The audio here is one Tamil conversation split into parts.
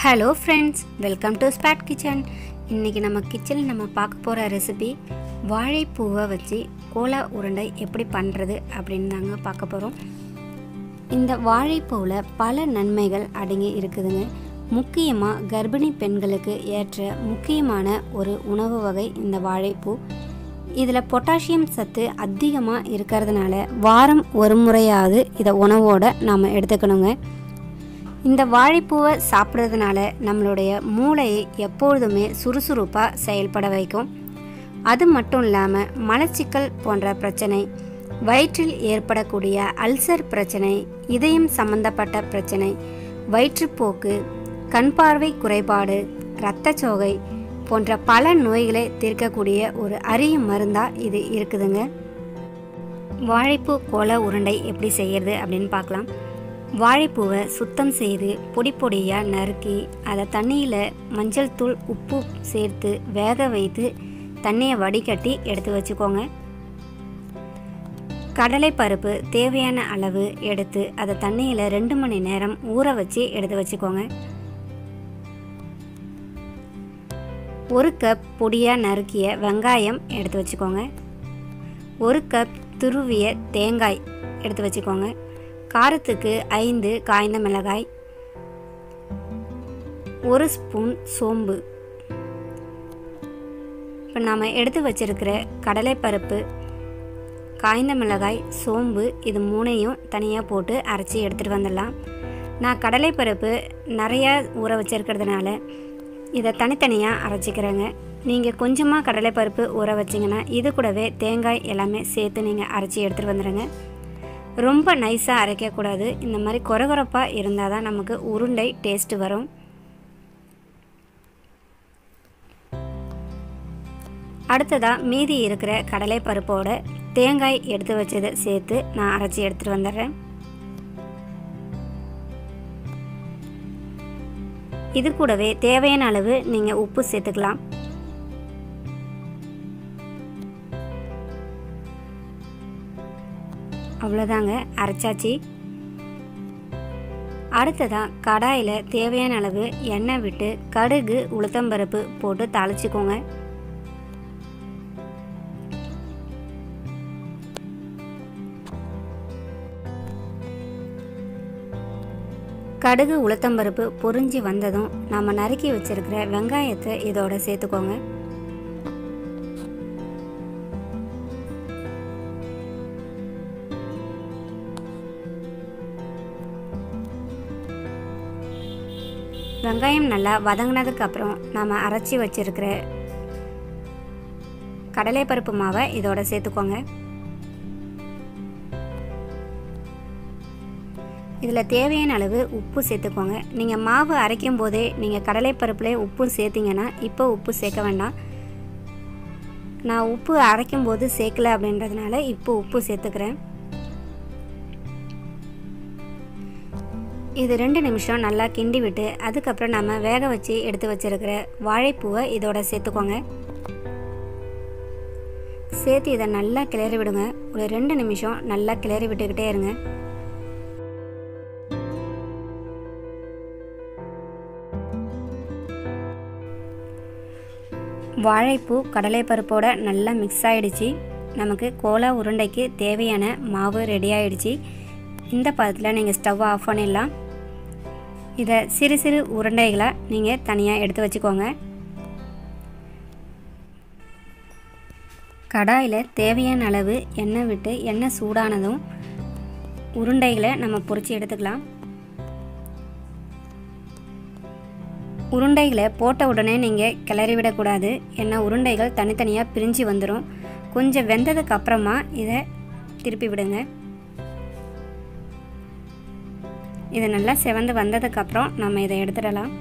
hello friends welcome to spot kitchen இன்றைக்கி நம்ம கிச்சனில் நம்ம பார்க்க போகிற ரெசிபி வாழைப்பூவை வச்சு கோலா உருண்டை எப்படி பண்ணுறது அப்படின்னு தாங்க பார்க்க போகிறோம் இந்த வாழைப்பூவில் பல நன்மைகள் அடங்கி இருக்குதுங்க முக்கியமாக கர்ப்பிணி பெண்களுக்கு ஏற்ற முக்கியமான ஒரு உணவு வகை இந்த வாழைப்பூ இதில் பொட்டாசியம் சத்து அதிகமாக இருக்கிறதுனால வாரம் ஒரு முறையாவது இதை உணவோடு நாம் எடுத்துக்கணுங்க இந்த வாழைப்பூவை சாப்பிட்றதுனால நம்மளுடைய மூளையை எப்பொழுதுமே சுறுசுறுப்பாக செயல்பட வைக்கும் அது மட்டும் இல்லாமல் மலச்சிக்கல் போன்ற பிரச்சனை வயிற்றில் ஏற்படக்கூடிய அல்சர் பிரச்சனை இதயம் சம்பந்தப்பட்ட பிரச்சனை வயிற்றுப்போக்கு கண் பார்வை குறைபாடு இரத்தச்சோகை போன்ற பல நோய்களை தீர்க்கக்கூடிய ஒரு அரிய மருந்தாக இது இருக்குதுங்க வாழைப்பூ கோல உருண்டை எப்படி செய்யறது அப்படின்னு பார்க்கலாம் வாழைப்பூவை சுத்தம் செய்து பொடி பொடியாக நறுக்கி அதை தண்ணியில் மஞ்சள் தூள் உப்பு சேர்த்து வேக வைத்து தண்ணியை வடிகட்டி எடுத்து வச்சுக்கோங்க கடலை பருப்பு தேவையான அளவு எடுத்து அதை தண்ணியில் ரெண்டு மணி நேரம் ஊற வச்சு எடுத்து வச்சுக்கோங்க ஒரு கப் பொடியாக நறுக்கிய வெங்காயம் எடுத்து வச்சுக்கோங்க ஒரு கப் துருவிய தேங்காய் எடுத்து வச்சுக்கோங்க காரத்துக்கு ஐந்து காய்ந்த மிளகாய் ஒரு ஸ்பூன் சோம்பு இப்போ நாம் எடுத்து வச்சிருக்கிற கடலைப்பருப்பு காய்ந்த மிளகாய் சோம்பு இது மூணையும் தனியாக போட்டு அரைச்சி எடுத்துகிட்டு வந்துடலாம் நான் கடலைப்பருப்பு நிறையா ஊற வச்சிருக்கிறதுனால இதை தனித்தனியாக அரைச்சிக்கிறேங்க நீங்கள் கொஞ்சமாக கடலைப்பருப்பு ஊற வச்சிங்கன்னா இது கூடவே தேங்காய் எல்லாமே சேர்த்து நீங்கள் அரைச்சி எடுத்துகிட்டு வந்துடுங்க ரொம்ப நைஸாக அரைக்கக்கூடாது இந்த மாதிரி கொரகொரப்பாக இருந்தால் தான் நமக்கு உருண்டை டேஸ்ட்டு வரும் அடுத்ததாக மீதி இருக்கிற கடலை பருப்போட தேங்காய் எடுத்து வச்சதை சேர்த்து நான் அரைச்சி எடுத்துகிட்டு வந்துடுறேன் இது கூடவே தேவையான அளவு நீங்கள் உப்பு சேர்த்துக்கலாம் அவ்வளோதாங்க அரைச்சாச்சு அடுத்ததாக கடாயில் தேவையான அளவு எண்ணெய் விட்டு கடுகு உளுத்தம்பருப்பு போட்டு தாளிச்சுக்கோங்க கடுகு உளுத்தம்பருப்பு பொரிஞ்சு வந்ததும் நம்ம நறுக்கி வச்சிருக்கிற வெங்காயத்தை இதோட சேர்த்துக்கோங்க வெங்காயம் நல்லா வதங்கினதுக்கு அப்புறம் நாம் அரைச்சி வச்சிருக்கிற கடலைப்பருப்பு மாவை இதோட சேர்த்துக்கோங்க இதில் தேவையான அளவு உப்பு சேர்த்துக்கோங்க நீங்கள் மாவு அரைக்கும் போதே நீங்கள் கடலைப்பருப்புலேயே உப்பு சேர்த்திங்கன்னா இப்போ உப்பு சேர்க்க வேண்டாம் நான் உப்பு அரைக்கும் போது சேர்க்கல அப்படின்றதுனால இப்போ உப்பு சேர்த்துக்கிறேன் இது ரெண்டு நிமிஷம் நல்லா கிண்டி விட்டு அதுக்கப்புறம் நம்ம வேக வச்சு எடுத்து வச்சிருக்கிற வாழைப்பூவை இதோட சேர்த்துக்கோங்க சேர்த்து இதை நல்லா கிளறி விடுங்க ஒரு ரெண்டு நிமிஷம் நல்லா கிளறி விட்டுக்கிட்டே இருங்க வாழைப்பூ கடலைப்பருப்போட நல்லா மிக்ஸ் ஆகிடுச்சு நமக்கு கோலா உருண்டைக்கு தேவையான மாவு ரெடி ஆகிடுச்சு இந்த பதத்தில் நீங்கள் ஸ்டவ் ஆஃப் பண்ணிடலாம் இதை சிறு சிறு உருண்டைகளாக நீங்கள் தனியாக எடுத்து வச்சுக்கோங்க கடாயில் தேவையான அளவு எண்ணெய் விட்டு எண்ணெய் சூடானதும் உருண்டைகளை நம்ம பொறிச்சு எடுத்துக்கலாம் உருண்டைகளை போட்ட உடனே நீங்கள் கிளறி விடக்கூடாது ஏன்னா உருண்டைகள் தனித்தனியாக பிரிஞ்சு வந்துடும் கொஞ்சம் வெந்ததுக்கு அப்புறமா இதை திருப்பி விடுங்க இது நல்லா செவந்து வந்ததுக்கப்புறம் நம்ம இதை எடுத்துடலாம்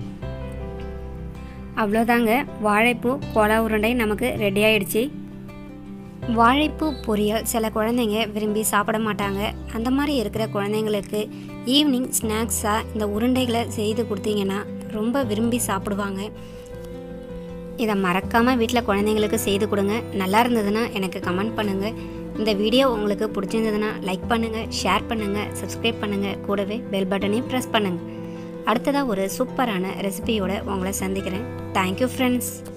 அவ்வளோதாங்க வாழைப்பூ கோலா உருண்டை நமக்கு ரெடி ஆயிடுச்சு வாழைப்பூ பொரியல் சில குழந்தைங்க விரும்பி சாப்பிட மாட்டாங்க அந்த மாதிரி இருக்கிற குழந்தைங்களுக்கு ஈவினிங் ஸ்நாக்ஸாக இந்த உருண்டைகளை செய்து கொடுத்தீங்கன்னா ரொம்ப விரும்பி சாப்பிடுவாங்க இதை மறக்காமல் வீட்டில் குழந்தைங்களுக்கு செய்து கொடுங்க நல்லா இருந்ததுன்னா எனக்கு கமெண்ட் பண்ணுங்கள் இந்த வீடியோ உங்களுக்கு பிடிச்சிருந்ததுன்னா லைக் பண்ணுங்கள் ஷேர் பண்ணுங்கள் சப்ஸ்கிரைப் பண்ணுங்கள் கூடவே பெல் பட்டனையும் ப்ரெஸ் பண்ணுங்கள் அடுத்ததாக ஒரு சூப்பரான ரெசிபியோட உங்களை சந்திக்கிறேன் தேங்க்யூ ஃப்ரெண்ட்ஸ்